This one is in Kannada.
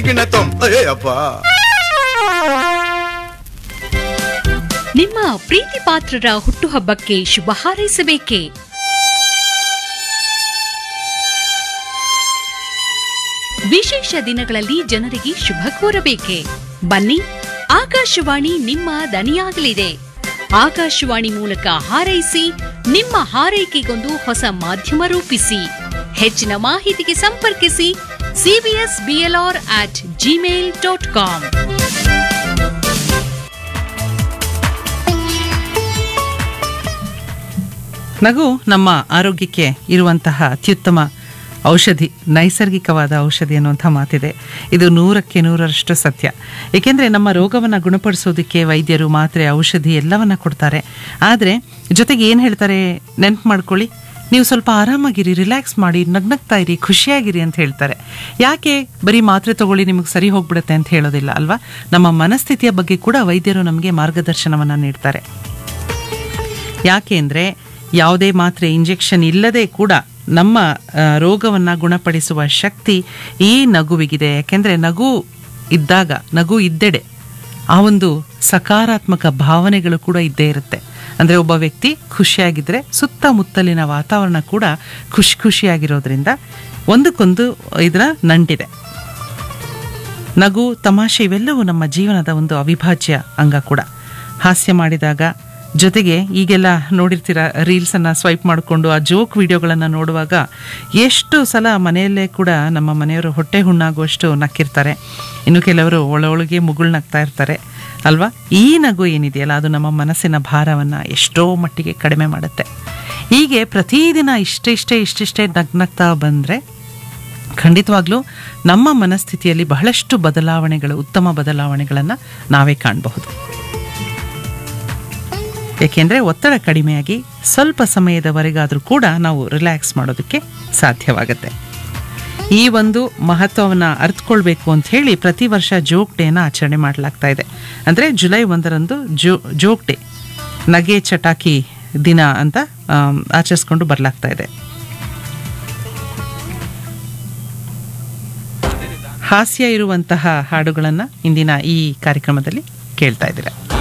ಚಿಕ್ಕಿನ ತೊಂ ಅಯ್ಯೇ ಅಪ್ಪ ನಿಮ್ಮ ಪ್ರೀತಿ ಪಾತ್ರರ ಹುಟ್ಟುಹಬ್ಬಕ್ಕೆ ಶುಭ ಹಾರೈಸಬೇಕೇ ವಿಶೇಷ ದಿನಗಳಲ್ಲಿ ಜನರಿಗೆ ಶುಭ ಕೋರಬೇಕೆ ಬನ್ನಿ ಆಕಾಶವಾಣಿ ನಿಮ್ಮ ದನಿಯಾಗಲಿದೆ ಆಕಾಶವಾಣಿ ಮೂಲಕ ಹಾರೈಸಿ ನಿಮ್ಮ ಹಾರೈಕೆಗೊಂದು ಹೊಸ ಮಾಧ್ಯಮ ರೂಪಿಸಿ ಹೆಚ್ಚಿನ ಮಾಹಿತಿಗೆ ಸಂಪರ್ಕಿಸಿ CBS BLR at Gmail dot com ನಗು ನಮ್ಮ ಆರೋಗ್ಯಕ್ಕೆ ಇರುವಂತಹ ಅತ್ಯುತ್ತಮ ಔಷಧಿ ನೈಸರ್ಗಿಕವಾದ ಔಷಧಿ ಅನ್ನುವಂಥ ಮಾತಿದೆ ಇದು ನೂರಕ್ಕೆ ನೂರರಷ್ಟು ಸತ್ಯ ಏಕೆಂದರೆ ನಮ್ಮ ರೋಗವನ್ನು ಗುಣಪಡಿಸೋದಕ್ಕೆ ವೈದ್ಯರು ಮಾತ್ರೆ ಔಷಧಿ ಎಲ್ಲವನ್ನ ಕೊಡ್ತಾರೆ ಆದರೆ ಜೊತೆಗೆ ಏನು ಹೇಳ್ತಾರೆ ನೆನ್ಪು ಮಾಡ್ಕೊಳ್ಳಿ ನೀವು ಸ್ವಲ್ಪ ಆರಾಮಾಗಿರಿ ರಿಲ್ಯಾಕ್ಸ್ ಮಾಡಿ ನಗ್ನಗ್ತಾ ಇರಿ ಖುಷಿಯಾಗಿರಿ ಅಂತ ಹೇಳ್ತಾರೆ ಯಾಕೆ ಬರೀ ಮಾತ್ರೆ ತಗೊಳ್ಳಿ ನಿಮಗೆ ಸರಿ ಹೋಗ್ಬಿಡುತ್ತೆ ಅಂತ ಹೇಳೋದಿಲ್ಲ ಅಲ್ವಾ ನಮ್ಮ ಮನಸ್ಥಿತಿಯ ಬಗ್ಗೆ ಕೂಡ ವೈದ್ಯರು ನಮಗೆ ಮಾರ್ಗದರ್ಶನವನ್ನು ನೀಡ್ತಾರೆ ಯಾಕೆ ಅಂದರೆ ಯಾವುದೇ ಮಾತ್ರೆ ಇಂಜೆಕ್ಷನ್ ಇಲ್ಲದೆ ಕೂಡ ನಮ್ಮ ಆ, ರೋಗವನ್ನ ಗುಣಪಡಿಸುವ ಶಕ್ತಿ ಈ ನಗುವಿಗಿದೆ ಯಾಕೆಂದರೆ ನಗು ಇದ್ದಾಗ ನಗು ಇದ್ದೆಡೆ ಆ ಒಂದು ಸಕಾರಾತ್ಮಕ ಭಾವನೆಗಳು ಕೂಡ ಇದ್ದೇ ಇರುತ್ತೆ ಅಂದರೆ ಒಬ್ಬ ವ್ಯಕ್ತಿ ಖುಷಿಯಾಗಿದ್ದರೆ ಸುತ್ತಮುತ್ತಲಿನ ವಾತಾವರಣ ಕೂಡ ಖುಷಿ ಖುಷಿಯಾಗಿರೋದ್ರಿಂದ ಒಂದಕ್ಕೊಂದು ಇದರ ನಂಟಿದೆ ನಗು ತಮಾಷೆ ಇವೆಲ್ಲವೂ ನಮ್ಮ ಜೀವನದ ಒಂದು ಅವಿಭಾಜ್ಯ ಅಂಗ ಕೂಡ ಹಾಸ್ಯ ಮಾಡಿದಾಗ ಜೊತೆಗೆ ಈಗೆಲ್ಲ ನೋಡಿರ್ತೀರ ರೀಲ್ಸನ್ನು ಸ್ವೈಪ್ ಮಾಡಿಕೊಂಡು ಆ ಜೋಕ್ ವಿಡಿಯೋಗಳನ್ನು ನೋಡುವಾಗ ಎಷ್ಟು ಸಲ ಮನೆಯಲ್ಲೇ ಕೂಡ ನಮ್ಮ ಮನೆಯವರು ಹೊಟ್ಟೆ ಹುಣ್ಣಾಗುವಷ್ಟು ನಕ್ಕಿರ್ತಾರೆ ಇನ್ನು ಕೆಲವರು ಒಳೊಳಗೆ ಮುಗುಳು ನಗ್ತಾ ಇರ್ತಾರೆ ಅಲ್ವಾ ಈ ನಗು ಏನಿದೆಯಲ್ಲ ಅದು ನಮ್ಮ ಮನಸ್ಸಿನ ಭಾರವನ್ನು ಎಷ್ಟೋ ಮಟ್ಟಿಗೆ ಕಡಿಮೆ ಮಾಡುತ್ತೆ ಹೀಗೆ ಪ್ರತಿದಿನ ಇಷ್ಟೇ ಇಷ್ಟೇ ಇಷ್ಟಿಷ್ಟೇ ನಗ್ನಗ್ತಾ ಬಂದರೆ ಖಂಡಿತವಾಗ್ಲೂ ನಮ್ಮ ಮನಸ್ಥಿತಿಯಲ್ಲಿ ಬಹಳಷ್ಟು ಬದಲಾವಣೆಗಳು ಉತ್ತಮ ಬದಲಾವಣೆಗಳನ್ನು ನಾವೇ ಕಾಣಬಹುದು ಏಕೆಂದರೆ ಒತ್ತಡ ಕಡಿಮೆಯಾಗಿ ಸ್ವಲ್ಪ ಸಮಯದವರೆಗಾದರೂ ಕೂಡ ನಾವು ರಿಲ್ಯಾಕ್ಸ್ ಮಾಡೋದಕ್ಕೆ ಸಾಧ್ಯವಾಗುತ್ತೆ ಈ ಒಂದು ಮಹತ್ವವನ್ನು ಅರ್ಥಕೊಳ್ಬೇಕು ಅಂತ ಹೇಳಿ ಪ್ರತಿ ವರ್ಷ ಜೋಕ್ ಡೇನ ಆಚರಣೆ ಮಾಡಲಾಗ್ತಾ ಇದೆ ಅಂದರೆ ಜುಲೈ ಒಂದರಂದು ಜೋ ಜೋಕ್ ಡೇ ನಗೆ ಚಟಾಕಿ ದಿನ ಅಂತ ಆಮ್, ಆಚರಿಸ್ಕೊಂಡು ಬರಲಾಗ್ತಾ ಇದೆ ಹಾಸ್ಯ ಇರುವಂತಹ ಹಾಡುಗಳನ್ನು ಇಂದಿನ ಈ ಕಾರ್ಯಕ್ರಮದಲ್ಲಿ ಕೇಳ್ತಾ ಇದ್ದೀರಾ